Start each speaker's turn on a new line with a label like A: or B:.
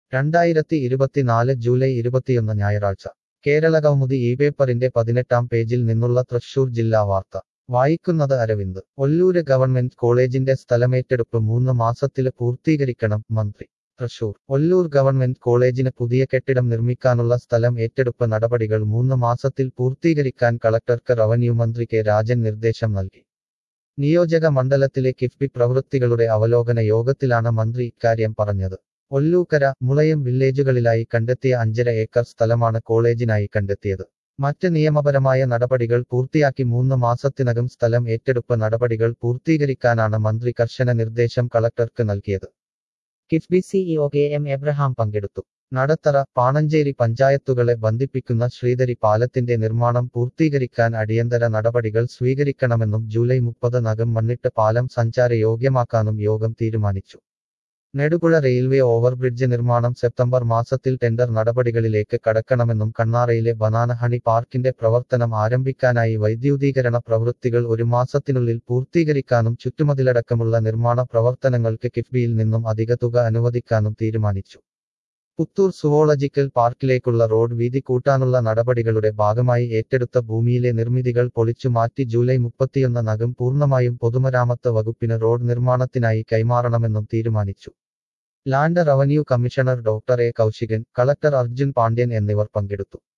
A: രണ്ടായിരത്തി ഇരുപത്തിനാല് ജൂലൈ ഇരുപത്തിയൊന്ന് ഞായറാഴ്ച കേരള കൗമുദി ഈ പേപ്പറിന്റെ പതിനെട്ടാം പേജിൽ നിന്നുള്ള തൃശൂർ ജില്ലാ വാർത്ത വായിക്കുന്നത് അരവിന്ദ് ഒല്ലൂര് ഗവൺമെന്റ് കോളേജിന്റെ സ്ഥലമേറ്റെടുപ്പ് മൂന്ന് മാസത്തില് പൂർത്തീകരിക്കണം മന്ത്രി തൃശൂർ ഒല്ലൂർ ഗവൺമെന്റ് കോളേജിന് പുതിയ കെട്ടിടം നിർമ്മിക്കാനുള്ള സ്ഥലം ഏറ്റെടുപ്പ് നടപടികൾ മൂന്ന് മാസത്തിൽ പൂർത്തീകരിക്കാൻ കളക്ടർക്ക് റവന്യൂ മന്ത്രി കെ രാജൻ നിർദ്ദേശം നൽകി നിയോജക മണ്ഡലത്തിലെ കിഫ്ബി പ്രവൃത്തികളുടെ അവലോകന യോഗത്തിലാണ് മന്ത്രി ഇക്കാര്യം പറഞ്ഞത് ഒല്ലൂക്കര മുളയം വില്ലേജുകളിലായി കണ്ടെത്തിയ അഞ്ചര ഏക്കർ സ്ഥലമാണ് കോളേജിനായി കണ്ടെത്തിയത് മറ്റ് നിയമപരമായ നടപടികൾ പൂർത്തിയാക്കി മൂന്ന് മാസത്തിനകം സ്ഥലം ഏറ്റെടുപ്പ് നടപടികൾ പൂർത്തീകരിക്കാനാണ് മന്ത്രി കർശന നിർദ്ദേശം കളക്ടർക്ക് നൽകിയത് KIIFB CEO K M Abraham പങ്കെടുത്തു നടത്തറ പാണഞ്ചേരി പഞ്ചായത്തുകളെ ബന്ധിപ്പിക്കുന്ന ശ്രീധരി പാലത്തിന്റെ നിർമ്മാണം പൂർത്തീകരിക്കാൻ അടിയന്തര നടപടികൾ സ്വീകരിക്കണമെന്നും ജൂലൈ മുപ്പത് നകം മണ്ണിട്ട് പാലം സഞ്ചാരയോഗ്യമാക്കാനും യോഗം തീരുമാനിച്ചു നെടുപുഴ റെയിൽവേ ഓവർബ്രിഡ്ജ് നിർമ്മാണം സെപ്റ്റംബർ മാസത്തിൽ ടെൻഡർ നടപടികളിലേക്ക് കടക്കണമെന്നും കണ്ണാറയിലെ ബനാന ഹണി പാർക്കിന്റെ പ്രവർത്തനം ആരംഭിക്കാനായി വൈദ്യുതീകരണ പ്രവൃത്തികൾ ഒരു മാസത്തിനുള്ളിൽ പൂർത്തീകരിക്കാനും ചുറ്റുമതിലടക്കമുള്ള നിർമ്മാണ പ്രവർത്തനങ്ങൾക്ക് കിഫ്ബിയിൽ നിന്നും അധിക തുക അനുവദിക്കാനും തീരുമാനിച്ചു പുത്തൂർ സുവോളജിക്കൽ പാർക്കിലേക്കുള്ള റോഡ് വീതി കൂട്ടാനുള്ള നടപടികളുടെ ഭാഗമായി ഏറ്റെടുത്ത ഭൂമിയിലെ നിർമ്മിതികൾ പൊളിച്ചു മാറ്റി ജൂലൈ മുപ്പത്തിയൊന്ന് നകം പൂർണ്ണമായും പൊതുമരാമത്ത് വകുപ്പിന് റോഡ് നിർമ്മാണത്തിനായി കൈമാറണമെന്നും തീരുമാനിച്ചു land revenue commissioner doctor A Kaushikan collector Arjun Pandian എന്നിവർ പങ്കെടുത്തു